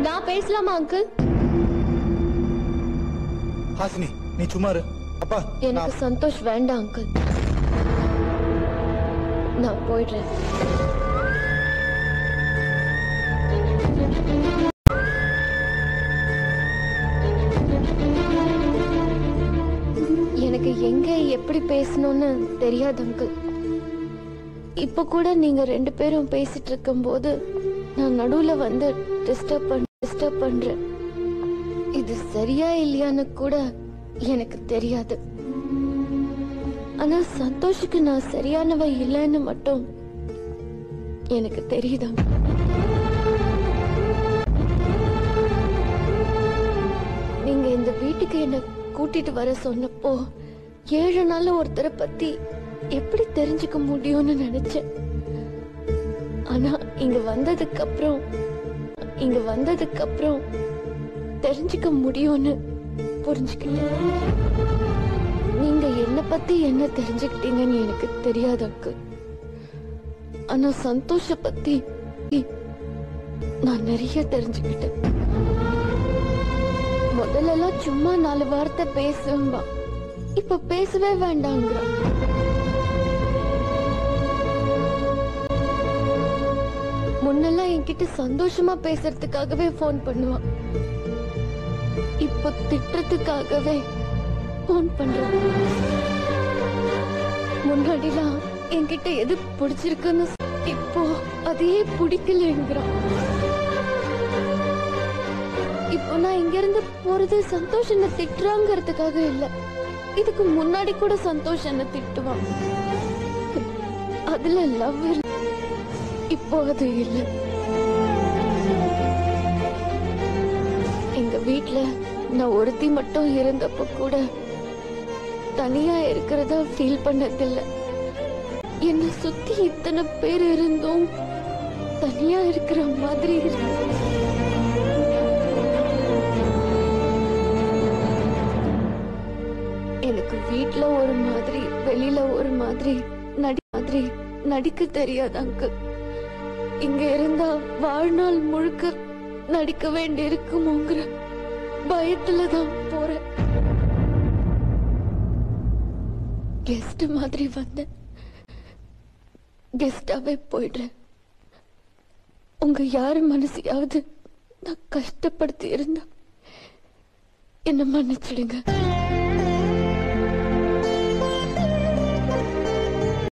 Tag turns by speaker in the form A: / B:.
A: நான் பேசலாமா அங்கிள்
B: ஹாசினி நீ சும்மா இரு அப்பா
A: எனக்கு சந்தோஷ் வேண்டாம் அங்கிள் நான் போயிடுறேன் எனக்கு எங்க எப்படி பேசணும்னு தெரியாது அங்கிள் இப்ப கூட நீங்க ரெண்டு பேரும் பேசிட்டு இருக்கும்போது நான் நடுவுல வந்து டிஸ்டர்ப் பண்ண டிஸ்டர்ப் பண்றேன் இது சரியா இல்லையான்னு கூட எனக்கு தெரியாது ஆனா சந்தோஷுக்கு நான் சரியானவ இல்லைன்னு மட்டும் எனக்கு தெரியுதா நீங்க இந்த வீட்டுக்கு என்ன கூட்டிட்டு வர சொன்னப்போ ஏழு நாள்ல ஒருத்தரை பத்தி எப்படி தெரிஞ்சுக்க முடியும்னு நினைச்சேன் ஆனா இங்க வந்ததுக்கு அப்புறம் இங்க வந்ததுக்கு அப்புறம் தெரிஞ்சுக்க முடியும்னு புரிஞ்சுக்கிட்டேன் நீங்க என்ன பத்தி என்ன தெரிஞ்சுக்கிட்டீங்கன்னு எனக்கு தெரியாது அங்கிள் ஆனா சந்தோஷ பத்தி நான் நிறைய தெரிஞ்சுக்கிட்டேன் முதல்லலாம் சும்மா நாலு வார்த்தை பேசுவா இப்ப பேசவே வேண்டாங்கிறான் முன்னெல்லாம் என்கிட்ட சந்தோஷமா பேசுறதுக்காகவே ஃபோன் பண்ணுவான் இப்போ திட்டுறதுக்காகவே ஃபோன் பண்றான் முன்னாடிலாம் என்கிட்ட எது பிடிச்சிருக்குன்னு சொ- இப்போ அதையே பிடிக்கலங்கிறான் இப்போ நான் இங்க இருந்து போறது சந்தோஷ் என்ன திட்டுறாங்கிறதுக்காக இல்ல இதுக்கு முன்னாடி கூட சந்தோஷ் என்ன திட்டுவான் அதுல லவ் இப்போ அது இல்ல எங்க வீட்ல நான் ஒருத்தி மட்டும் இருந்தப்ப கூட தனியா இருக்கிறதா ஃபீல் பண்ணதில்ல என்ன சுத்தி இத்தனை பேர் இருந்தும் தனியா இருக்கிற மாதிரி இருக்கு எனக்கு வீட்ல ஒரு மாதிரி வெளியில ஒரு மாதிரி நடி மாதிரி நடிக்க தெரியாது அங்கிள் இங்க இருந்தா வாழ்நாள் முழுக்க நடிக்க வேண்டி இருக்குமோங்கிற பயத்துல தான் போறேன் கெஸ்ட் மாதிரி வந்தேன் கெஸ்டாவே போயிடுறேன் உங்க யாரு மனசையாவது நான் கஷ்டப்படுத்தி இருந்தா என்ன மன்னிச்சிடுங்க